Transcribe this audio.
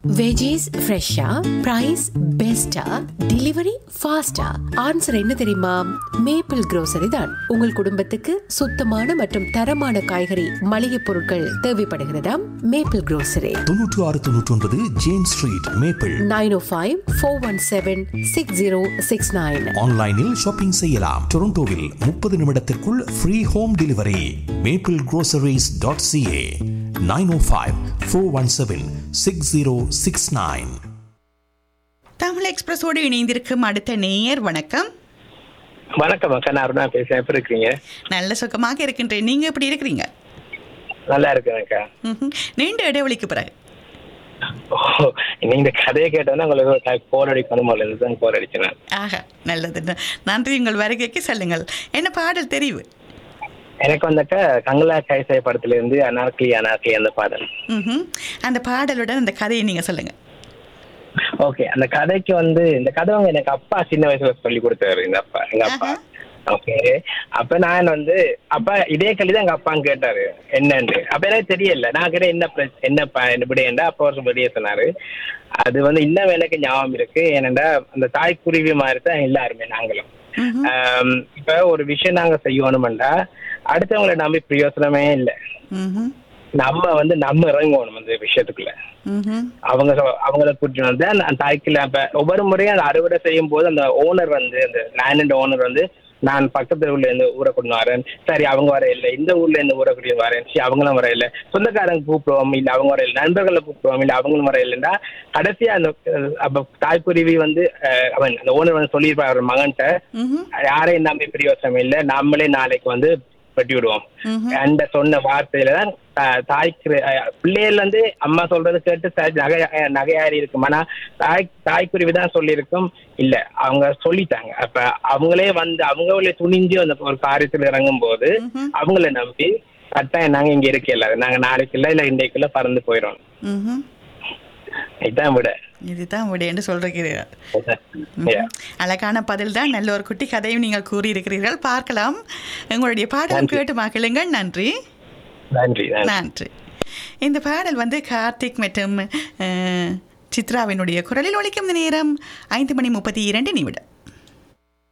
Veggies ஃப்ரெஷ்ஷா price பெஸ்டா delivery ஃபாஸ்டா ஆன்சர் என்ன தெரியுமா மேப்பிள் grocery தான் உங்கள் குடும்பத்துக்கு சுத்தமான மற்றும் தரமான காய்கறி மளிகை பொருட்கள் தேவைப்படுகிறதாம் மேப்பிள் grocery தொன்னூற்று ஆறு தொன்னூற்றி ஒன்பது James street Maple nine O five four one seven six zero six nine ஆன்லைனில் ஷாப்பிங் செய்யலாம் டொரண்டோவில் முப்பது நிமிடத்திற்குள் free home delivery Maple groceries.ca dot CA nine O five four one seven six zero six nine Tamil எக்ஸ்பிரஸோடு இணைந்திருக்கும் அடுத்த நேயர் வணக்கம் வணக்கம் அக்கா நான் அருணா பேசுறேன் எப்படி இருக்கீங்க நல்ல சுகமாக இருக்கின்றேன் நீங்க எப்படி இருக்கிறீங்க நல்லா இருக்கேன் அக்கா ம்ஹும். நீண்ட இடைவெளிக்கு பிறகு ஓ, நீங்க இந்த கதையை கேட்டோன்னா உங்களுக்கு கோல் அடிக்கணும் போல தான் கோல் அடிச்சேன் ஆஹா நல்லது நன்றி உங்கள் வருகைக்கு சொல்லுங்கள் என்ன பாடல் தெரிவு எனக்கு வந்தாக்கா கங்கலா கைசாய் படத்துல இருந்து அனார்கலி அனார்கலி அந்த பாடல் ம்ஹும். அந்த பாடலுடன் அந்த கதையை நீங்க சொல்லுங்க ஓகே அந்த கதைக்கு வந்து இந்த கதை வந்து எனக்கு அப்பா சின்ன வயசுல சொல்லி கொடுத்தாரு இந்த அப்பா எங்க அப்பா ஓகே அப்ப நான் வந்து அப்பா இதே கல்வி தான் எங்க அப்பான்னு கேட்டாரு என்னன்னு அப்ப எனக்கு தெரியல நான் கேட்டேன் என்ன பிரச்ச- என்னப்பா என்ன விடையண்டா அப்பா ஒரு விடைய சொன்னாரு அது வந்து இன்னும் எனக்கு ஞாபகம் இருக்கு ஏனென்றா அந்த தாய்க்குருவி மாதிரி தான் எல்லாருமே நாங்களும் ஆம், இப்ப ஒரு விஷயம் நாங்க செய்யணும்டா அடுத்தவங்களை நம்பி பிரயோசனமே இல்லை ம்ஹும். நம்ம வந்து நம்ம இறங்கணும் அந்த விஷயத்துக்குள்ள ம்ஹும். அவங்க சொ- அவங்கள கூட்டிட்டு வந்து அந்த அந்த தாய்க்குள்ள இப்ப ஒவ்வொரு முறையும் அந்த அறுவடை செய்யும் போது அந்த ஓனர் வந்து அந்த லேண்ட் ஓனர் வந்து நான் பக்கத்து ஊர்ல இருந்து ஊரை கொண்டு வரேன் சரி அவங்க வர இல்லை இந்த ஊர்ல இருந்து ஊரை கூட்டிட்டு வரேன் சரி அவங்களும் வர இல்லை சொந்தக்காரங்க கூப்பிடுவோம் இல்ல அவங்க வர இல்லை நண்பர்களை கூப்பிடுவோம் இல்ல அவங்களும் வர இல்லைன்னா கடைசியா அந்த அஹ், அப்ப தாய்க்குருவி வந்து அஹ், அவன் அந்த ஓனர் வந்து சொல்லியிருப்பார் அவர் மகன்கிட்ட ம்ஹும். யாரையும் நம்பி பிரயோசனம் இல்லை நம்மளே நாளைக்கு வந்து வெட்டி விடுவோம் ம்ஹும். அந்த சொன்ன வார்த்தையில தான் தா- தாய்க்கு அஹ், பிள்ளைகள் வந்து அம்மா சொல்றது கேட்டு சரி, நகை அஹ், நகையாரி இருக்கும் ஆனா தாய் தாய்க்குருவி தான் சொல்லியிருக்கும் இல்ல அவங்க சொல்லிட்டாங்க அப்ப அவங்களே வந்து அவங்களே துணிஞ்சு அந்த ஒரு காரியத்துல இறங்கும் போது அவங்கள நம்பி கட்டாயம் நாங்க இங்க இருக்கல நாங்க நாளைக்கு இல்ல இல்ல இன்றைக்குள்ள பறந்து போயிடும் ம்ஹும். இதான் விட இதுதான் விடையென்று சொல்றீர்கள் Yeah. அழகான பதில் தான் நல்ல ஒரு குட்டி கதையும் நீங்கள் கூறியிருக்கிறீர்கள் பார்க்கலாம் உங்களுடைய பாடலும் நன்றி. கேட்டு மகிழுங்கள் நன்றி நன்றி நன்றி நன்றி இந்த பாடல் வந்து கார்த்திக் மற்றும் அஹ், சித்ராவினுடைய குரலில் ஒலிக்கும் நேரம் ஐந்து மணி முப்பத்தி இரண்டு நிமிடம்